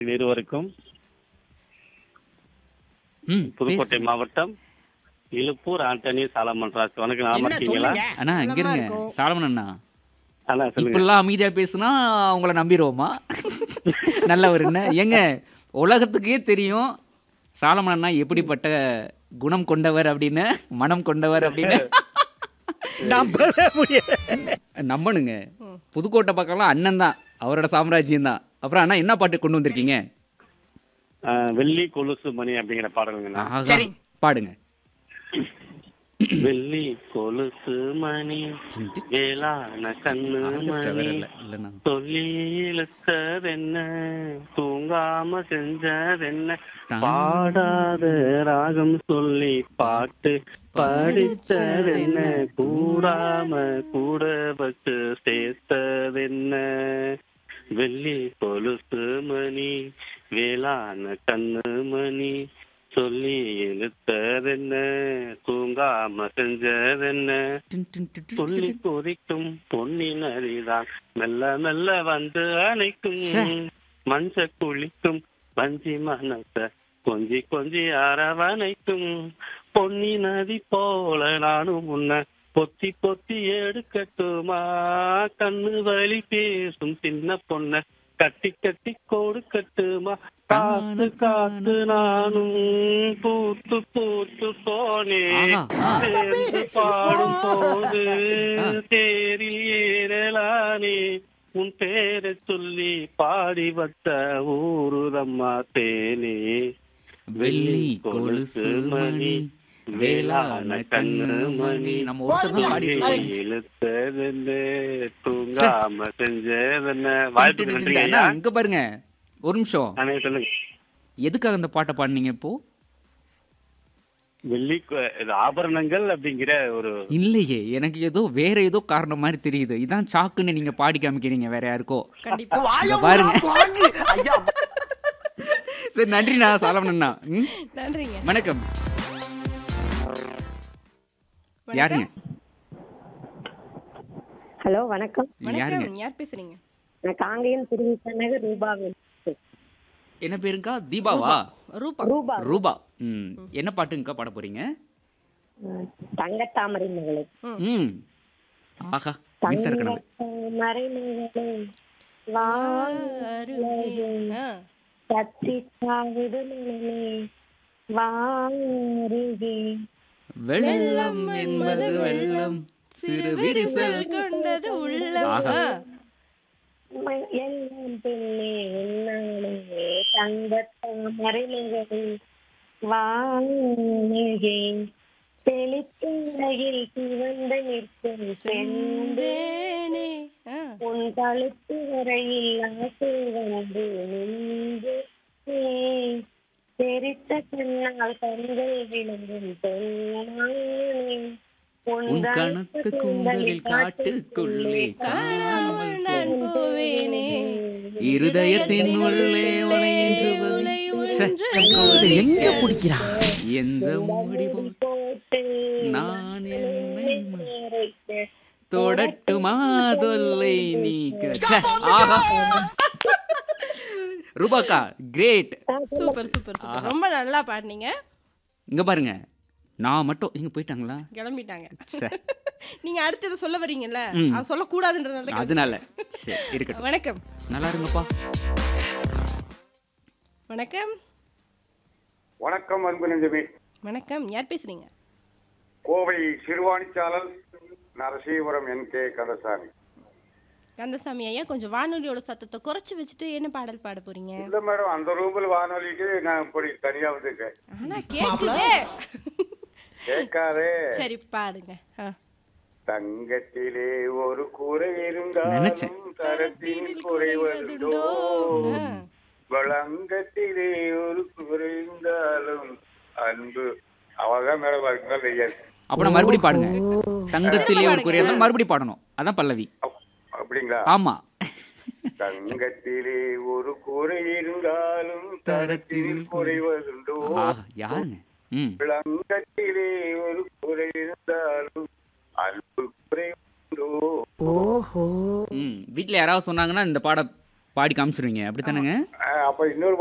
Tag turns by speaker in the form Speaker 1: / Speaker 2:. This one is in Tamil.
Speaker 1: இருவருக்கும்
Speaker 2: ம்
Speaker 1: புதுக்கோட்டை
Speaker 2: பேசுங்க.
Speaker 1: மாவட்டம் இழுப்பூர் ஆண்டனி சாலமன் ராஜ் வணக்கம் நலமா
Speaker 3: என்ன
Speaker 1: இருக்கீங்களா
Speaker 3: சொல்லுங்க
Speaker 2: அண்ணா இங்க
Speaker 3: நலமா
Speaker 2: இருங்க
Speaker 3: இருக்கோம்.
Speaker 2: சாலமன் அண்ணா
Speaker 1: அண்ணா சொல்லுங்க
Speaker 2: இப்படிலாம் அமைதியா பேசுனா உங்களை நம்பிடுவோமா நல்லவர் என்ன ஏங்க உலகத்துக்கே தெரியும் சாலமன் அண்ணா எப்படிப்பட்ட குணம் கொண்டவர் அப்படின்னு மனம் கொண்டவர் அப்படின்னு
Speaker 3: நம்பவே முடியாது
Speaker 2: நம்பணுங்க புதுக்கோட்டை பக்கம்லாம் அண்ணன் தான் அவரோட சாம்ராஜ்யம் தான் அப்புறம் அண்ணா என்ன பாட்டு கொண்டு வந்திருக்கீங்க
Speaker 1: ஆ, வெள்ளி கொலுசு மணி அப்படிங்கிற பாடலுங்கண்ணா
Speaker 2: ஆஹா.
Speaker 3: சரி.
Speaker 2: பாடுங்க
Speaker 1: வெள்ளி கொலுசு மணி வேளாண கண்ணு
Speaker 2: ஆர்கெஸ்ட்ரா வேற
Speaker 1: மணி
Speaker 2: இல்ல இல்லைண்ணா
Speaker 1: சொல்லி இழுத்ததென்ன தூங்காம செஞ்சதென்ன
Speaker 2: தான்.
Speaker 1: பாடாத ராகம் சொல்லி பாட்டு படித்ததென்ன கூடாம கூட வச்சு சேர்த்ததென்ன வெள்ளி கொலுசு மணி வேளாண் கண்ணு மணி சொல்லி இழுத்ததென்ன தூங்காம செஞ்சதென்ன
Speaker 2: டின் டின் டின் டின்
Speaker 1: சொல்லி
Speaker 2: டின்.
Speaker 1: குறிக்கும் பொன்னின் அரிதான் மெல்ல மெல்ல வந்து அணைக்கும் மஞ்ச குளிக்கும் வஞ்சி மனச கொஞ்சி கொஞ்சி அரவணைக்கும் பொன்னி நதி போல நானும் உன்ன பொத்தி பொத்தி எடுக்கட்டுமா கண்ணு வலி பேசும் சின்ன பொண்ண கட்டி கட்டி கொடுக்கட்டுமா காத்து காத்து நானும் பூத்து பூத்து போனேன்
Speaker 2: ஆஹா, ஆ.
Speaker 1: சேர்ந்து பாடும் போது தேரில் ஏறலானே உன் பேரை சொல்லி பாடி வந்த ஊருதம்மா தேனே
Speaker 2: வெள்ளி கொலுசு மணி வேளாண கண்ணு மணி நம்ம ஒருத்தர் தான் பாடிட்டு இருக்கோம்.
Speaker 1: இழுத்ததென்ன தூங்காம செஞ்சதென்ன வாய்ப்பு நன்றிங்க
Speaker 2: அண்ணா,
Speaker 1: ஐயா
Speaker 2: இங்க பாருங்க ஒரு நிமிஷம்
Speaker 1: அண்ணே, சொல்லுங்க
Speaker 2: எதுக்காக இந்த பாட்டை பாடுனீங்க இப்போ
Speaker 1: வெள்ளி கொ- இது ஆபரணங்கள் அப்படிங்கிற ஒரு
Speaker 2: இல்லையே எனக்கு ஏதோ வேற ஏதோ காரணம் மாதிரி தெரியுது இதான் சாக்குன்னு நீங்க பாடி காமிக்கிறீங்க வேற யாருக்கோ
Speaker 3: கண்டிப்பா
Speaker 2: இங்க பாருங்க சரி நன்றிண்ணா சாலமண்ணா ம்
Speaker 3: நன்றிங்க
Speaker 2: வணக்கம் யாருங்க
Speaker 4: ஹலோ வணக்கம்
Speaker 2: யாருங்க
Speaker 3: வணக்கம் யார் பேசுறீங்க
Speaker 4: நான் காங்கேயம் திருவிசா நகர் ரூபாவில்
Speaker 2: என்ன பேருங்கா தீபாவா
Speaker 3: ரூபா
Speaker 4: ரூபா
Speaker 2: ரூபா ம் என்ன பாட்டுங்கக்கா பாட போறீங்க
Speaker 4: ம், தங்கத்தாமரை மகளே
Speaker 2: ம் ஆஹா மின்சார கனவு
Speaker 4: தங்கத்தாமரை மகளே வாருகே
Speaker 3: ஆ,
Speaker 4: சத்தி சாவுது மனமே வாருகே
Speaker 2: வெள்ளம் என்பது வெள்ளம் சிறு விரிசல்
Speaker 3: கொண்டது உள்ளம்
Speaker 2: ஆஹா.
Speaker 3: ஆ,
Speaker 4: ம- எல்லாம் பெண்ணே என்னாலே தங்கத்தாமரை மகளே வாருகே தெளித்துலகில் சிவந்த நிற்கும் செந்தே
Speaker 3: செந்தேனே ஆ,
Speaker 4: உன் கழுத்து வரையில் ஆசை வந்து நின்று தெரித்த கண்ணால் கண்கள் விளங்கும் பொன்னானே
Speaker 2: உன் கணத்து கூந்தலில் காட்டுக்குள்ளே
Speaker 3: காணாமல் நான் போவேனே
Speaker 2: இருதயத்தின் உள்ளே உனையின்று
Speaker 3: உலை
Speaker 2: ச்சே,
Speaker 3: ஒன்று
Speaker 2: எங்க
Speaker 3: பிடிக்கிறான்
Speaker 2: எந்த முடிவும்
Speaker 4: போட்டு
Speaker 2: நான் என்னை ம-
Speaker 4: மறைக்க
Speaker 2: தொடட்டுமா தொல்லை நீக்க ச்சே, ஆஹா ரூபாக்கா கிரேட்
Speaker 3: சூப்பர் சூப்பர் சூப்பர் ரொம்ப நல்லா பாடினீங்க
Speaker 2: இங்க பாருங்க நான் மட்டும் இங்க போயிட்டாங்களா
Speaker 3: கிளம்பிட்டாங்க
Speaker 2: ச்சே,
Speaker 3: நீங்க அடுத்தது சொல்ல வரீங்கல்ல
Speaker 2: ம்.
Speaker 3: அது சொல்லக்கூடாதுன்றதுனால தான்
Speaker 2: அதனால சரி இருக்கட்டும்
Speaker 3: வணக்கம்
Speaker 2: நல்லா இருங்கப்பா
Speaker 3: வணக்கம்
Speaker 5: வணக்கம் அன்பு நெஞ்சமே
Speaker 3: வணக்கம் யார் பேசுறீங்க
Speaker 5: கோவை சிறுவாணிச்சாலல் நரசீவரம் என் கே கந்தசாமி
Speaker 3: கந்தசாமி ஐயா கொஞ்சம் வானொலியோட சத்தத்தை குறைச்சு வச்சுட்டு என்ன பாடல் பாட போறீங்க
Speaker 5: இல்ல மேடம் அந்த ரூமில் வானொலிக்கு நான் இப்படி தனியா வந்துருக்கேன்
Speaker 3: ஆனா கேக்குதே
Speaker 5: கேட்காதே
Speaker 3: சரி பாடுங்க ஆ.
Speaker 5: தங்கத்திலே ஒரு குறை
Speaker 2: நினைச்சேன்.
Speaker 5: இருந்தாலும் தரத்தில் குறைவதுண்டோ
Speaker 3: ஆ.
Speaker 5: வளங்கத்திலே ஒரு குறை இருந்தாலும் அன்பு அவதான் மேடம் அதுக்கு மேல தெரியாது
Speaker 2: அப்ப நான் மறுபடியும் பாடுங்க தங்கத்திலே ஒரு குறையா மறுபடியும் பாடணும் அதான் பல்லவி
Speaker 5: அப்- அப்படிங்களா
Speaker 2: ஆமா
Speaker 5: தங்கத்திலே ஒரு குறை இருந்தாலும் தரத்தில் குறைவதுண்டோ
Speaker 2: ஆஹா யாருங்க ம்
Speaker 5: விளங்கத்திலே ஒரு குறை இருந்தாலும் அன்பு குறைவதுண்டோ
Speaker 2: ம் வீட்டில் யாராவது சொன்னாங்கன்னா இந்த பாட பாடி காமிச்சிருவீங்க அப்படித்தானேங்க
Speaker 5: அஹ் அப்ப அப்ப இன்னொரு